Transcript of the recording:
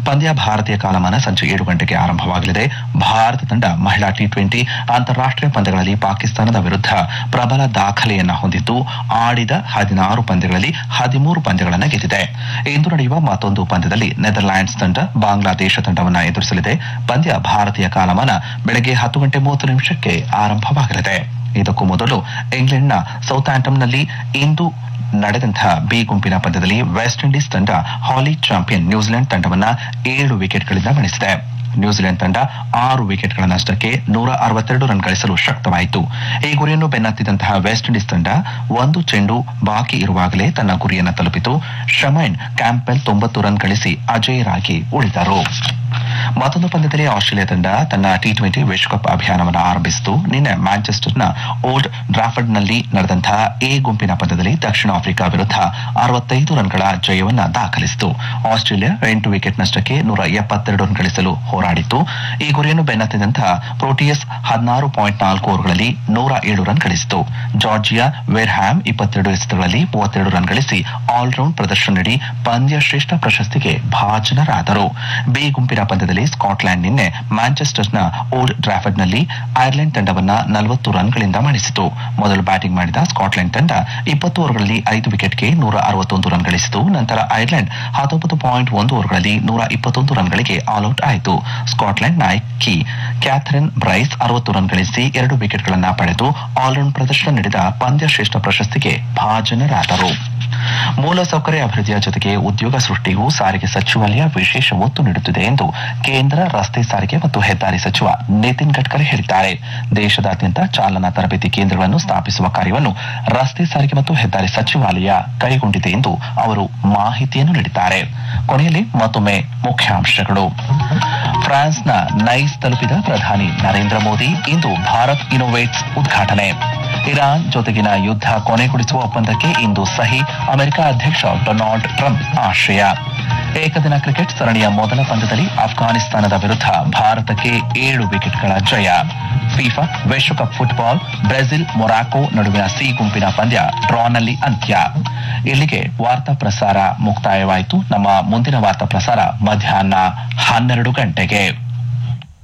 ಪಂದ್ಯ ಭಾರತೀಯ ಕಾಲಮಾನ ಸಂಜೆ ಏಳು ಗಂಟೆಗೆ ಆರಂಭವಾಗಲಿದೆ ಭಾರತ ತಂಡ ಮಹಿಳಾ ಟಿ ಟ್ವೆಂಟಿ ಅಂತಾರಾಷ್ಟೀಯ ಪಂದ್ಯಗಳಲ್ಲಿ ಪಾಕಿಸ್ತಾನದ ವಿರುದ್ಧ ಪ್ರಬಲ ದಾಖಲೆಯನ್ನ ಹೊಂದಿದ್ದು ಆಡಿದ ಹದಿನಾರು ಪಂದ್ಯಗಳಲ್ಲಿ ಹದಿಮೂರು ಪಂದ್ಯಗಳನ್ನು ಗೆದ್ದಿದೆ ಇಂದು ನಡೆಯುವ ಮತ್ತೊಂದು ಪಂದ್ಯದಲ್ಲಿ ನೆದರ್ಲ್ಯಾಂಡ್ಸ್ ತಂಡ ಬಾಂಗ್ಲಾದೇಶ ತಂಡವನ್ನು ಎದುರಿಸಲಿದೆ ಪಂದ್ಯ ಭಾರತೀಯ ಕಾಲಮಾನ ಬೆಳಗ್ಗೆ ಹತ್ತು ಗಂಟೆ ಮೂವತ್ತು ನಿಮಿಷಕ್ಕೆ ಆರಂಭವಾಗಲಿದೆ ಇದಕ್ಕೂ ಮೊದಲು ಇಂಗ್ಲೆಂಡ್ನ ಸೌತಾಂಟಮ್ನಲ್ಲಿ ಇಂದು ನಡೆದಂತಹ ಬಿ ಗುಂಪಿನ ಪಂದ್ಯದಲ್ಲಿ ವೆಸ್ಟ್ ಇಂಡೀಸ್ ತಂಡ ಹಾಲಿ ಚಾಂಪಿಯನ್ ನ್ಯೂಜಿಲೆಂಡ್ ತಂಡವನ್ನ ಏಳು ವಿಕೆಟ್ಗಳಿಂದ ಮಣಿಸಿದೆ ನ್ಯೂಜಿಲೆಂಡ್ ತಂಡ ಆರು ವಿಕೆಟ್ಗಳ ನಷ್ಟಕ್ಕೆ ನೂರ ಅರವತ್ತೆರಡು ರನ್ ಗಳಿಸಲು ಶಕ್ತವಾಯಿತು ಈ ಗುರಿಯನ್ನು ಬೆನ್ನತ್ತಿದಂತಹ ವೆಸ್ಟ್ ಇಂಡೀಸ್ ತಂಡ ಒಂದು ಚೆಂಡು ಬಾಕಿ ಇರುವಾಗಲೇ ತನ್ನ ಗುರಿಯನ್ನು ತಲುಪಿತು ಶಮೈನ್ ಕ್ಯಾಂಪೆಲ್ ತೊಂಬತ್ತು ರನ್ ಗಳಿಸಿ ಅಜೇಯರಾಗಿ ಉಳಿದರು ಮತ್ತೊಂದು ಪಂದ್ಯದಲ್ಲಿ ಆಸ್ಟ್ರೇಲಿಯಾ ತಂಡ ತನ್ನ ಟಿ ಟ್ವೆಂಟಿ ವಿಶ್ವಕಪ್ ಅಭಿಯಾನವನ್ನು ಆರಂಭಿಸಿತು ನಿನ್ನೆ ಮ್ಯಾಂಚೆಸ್ಟರ್ನ ಓಲ್ಡ್ ಡ್ರಾಫರ್ಡ್ನಲ್ಲಿ ನಡೆದಂತಹ ಎ ಗುಂಪಿನ ಪಂದ್ಯದಲ್ಲಿ ದಕ್ಷಿಣ ಆಫ್ರಿಕಾ ವಿರುದ್ಧ ಅರವತ್ತೈದು ರನ್ಗಳ ಜಯವನ್ನ ದಾಖಲಿಸಿತು ಆಸ್ಟ್ರೇಲಿಯಾ ಎಂಟು ವಿಕೆಟ್ ನಷ್ಟಕ್ಕೆ ನೂರ ಎಪ್ಪತ್ತೆರಡು ರನ್ ಗಳಿಸಲು ಹೋರಾಡಿತ್ತು ಈ ಗುರಿಯನ್ನು ಬೆನ್ನತ್ತಿದಂತಹ ಪ್ರೋಟಿಯಸ್ ಹದಿನಾರು ಪಾಯಿಂಟ್ ನಾಲ್ಕು ಓವರ್ಗಳಲ್ಲಿ ನೂರ ಏಳು ರನ್ ಗಳಿಸಿತು ಜಾರ್ಜಿಯಾ ವೆರ್ಹ್ಯಾಮ್ ಇಪ್ಪತ್ತೆರಡು ಎಸೆತಗಳಲ್ಲಿ ಮೂವತ್ತೆರಡು ರನ್ ಗಳಿಸಿ ಆಲ್ರೌಂಡ್ ಪ್ರದರ್ಶನ ನೀಡಿ ಪಂದ್ಯ ಶ್ರೇಷ್ಠ ಪ್ರಶಸ್ತಿಗೆ ಭಾಜನರಾದರು ಬಿ ಗುಂಪಿನ ಪಂದ್ಯದಲ್ಲಿ ಸ್ಕಾಟ್ಲೆಂಡ್ ನಿನ್ನೆ ಮ್ಯಾಂಚೆಸ್ಟರ್ನ ಓಲ್ಡ್ ಡ್ರಾಫರ್ಡ್ನಲ್ಲಿ ಐರ್ಲೆಂಡ್ ತಂಡವನ್ನ ನಲವತ್ತು ರನ್ಗಳಿಂದ ಮಣಿಸಿತು ಮೊದಲು ಬ್ಯಾಟಿಂಗ್ ಮಾಡಿದ ಸ್ಕಾಟ್ಲೆಂಡ್ ತಂಡ ಇಪ್ಪತ್ತು ಓವರ್ಗಳಲ್ಲಿ ಐದು ವಿಕೆಟ್ಗೆ ನೂರ ಅರವತ್ತೊಂದು ರನ್ ಗಳಿಸಿತು ನಂತರ ಐರ್ಲೆಂಡ್ ಹತ್ತೊಂಬತ್ತು ಪಾಯಿಂಟ್ ಒಂದು ಓವರ್ಗಳಲ್ಲಿ ನೂರ ಇಪ್ಪತ್ತೊಂದು ರನ್ಗಳಿಗೆ ಆಲ್ಔಟ್ ಆಯಿತು ಸ್ಕಾಟ್ಲೆಂಡ್ ನಾಯಕಿ ಕ್ಯಾಥರಿನ್ ಬ್ರೈಸ್ ಅರವತ್ತು ರನ್ ಗಳಿಸಿ ಎರಡು ವಿಕೆಟ್ಗಳನ್ನು ಪಡೆದು ಆಲ್ರೌಂಡ್ ಪ್ರದರ್ಶನ ನೀಡಿದ ಪಂದ್ಯ ಶ್ರೇಷ್ಠ ಪ್ರಶಸ್ತಿಗೆ ಭಾಜನರಾದರು ಮೂಲಸೌಕರ್ಯ ಅಭಿವೃದ್ಧಿಯ ಜೊತೆಗೆ ಉದ್ಯೋಗ ಸೃಷ್ಟಿಗೂ ಸಾರಿಗೆ ಸಚಿವಾಲಯ ವಿಶೇಷ ಒತ್ತು ನೀಡುತ್ತಿದೆ ಎಂದು ಕೇಂದ್ರ ರಸ್ತೆ ಸಾರಿಗೆ ಮತ್ತು ಹೆದ್ದಾರಿ ಸಚಿವ ನಿತಿನ್ ಗಡ್ಕರಿ ಹೇಳಿದ್ದಾರೆ ದೇಶದಾದ್ಯಂತ ಚಾಲನಾ ತರಬೇತಿ ಕೇಂದ್ರಗಳನ್ನು ಸ್ಥಾಪಿಸುವ ಕಾರ್ಯವನ್ನು ರಸ್ತೆ ಸಾರಿಗೆ ಮತ್ತು ಹೆದ್ದಾರಿ ಸಚಿವಾಲಯ ಕೈಗೊಂಡಿದೆ ಎಂದು ಅವರು ಮಾಹಿತಿಯನ್ನು ನೀಡಿದ್ದಾರೆ ಕೊನೆಯಲ್ಲಿ ಮತ್ತೊಮ್ಮೆ ಮುಖ್ಯಾಂಶಗಳು ಫ್ರಾನ್ಸ್ನ ನೈಸ್ ತಲುಪಿದ ಪ್ರಧಾನಿ ನರೇಂದ್ರ ಮೋದಿ ಇಂದು ಭಾರತ್ ಇನೋವೇಟ್ಸ್ ಉದ್ಘಾಟನೆ ಇರಾನ್ ಜೊತೆಗಿನ ಯುದ್ಧ ಕೊನೆಗೊಳಿಸುವ ಒಪ್ಪಂದಕ್ಕೆ ಇಂದು ಸಹಿ ಅಮೆರಿಕ ಅಧ್ಯಕ್ಷ ಡೊನಾಲ್ಡ್ ಟ್ರಂಪ್ ಆಶಯ ಏಕದಿನ ಕ್ರಿಕೆಟ್ ಸರಣಿಯ ಮೊದಲ ಪಂದ್ಯದಲ್ಲಿ ಅಫ್ಘಾನಿಸ್ತಾನದ ವಿರುದ್ಧ ಭಾರತಕ್ಕೆ ಏಳು ವಿಕೆಟ್ಗಳ ಜಯ ಫಿಫಾ ವಿಶ್ವಕಪ್ ಫುಟ್ಬಾಲ್ ಬ್ರೆಜಿಲ್ ಮೊರಾಕೊ ನಡುವಿನ ಸಿ ಗುಂಪಿನ ಪಂದ್ಯ ಡ್ರಾನಲ್ಲಿ ಅಂತ್ಯ ಇಲ್ಲಿಗೆ ವಾರ್ತಾ ಪ್ರಸಾರ ಮುಕ್ತಾಯವಾಯಿತು ನಮ್ಮ ಮುಂದಿನ ವಾರ್ತಾ ಪ್ರಸಾರ ಮಧ್ಯಾಹ್ನ ಹನ್ನೆರಡು ಗಂಟೆಗೆ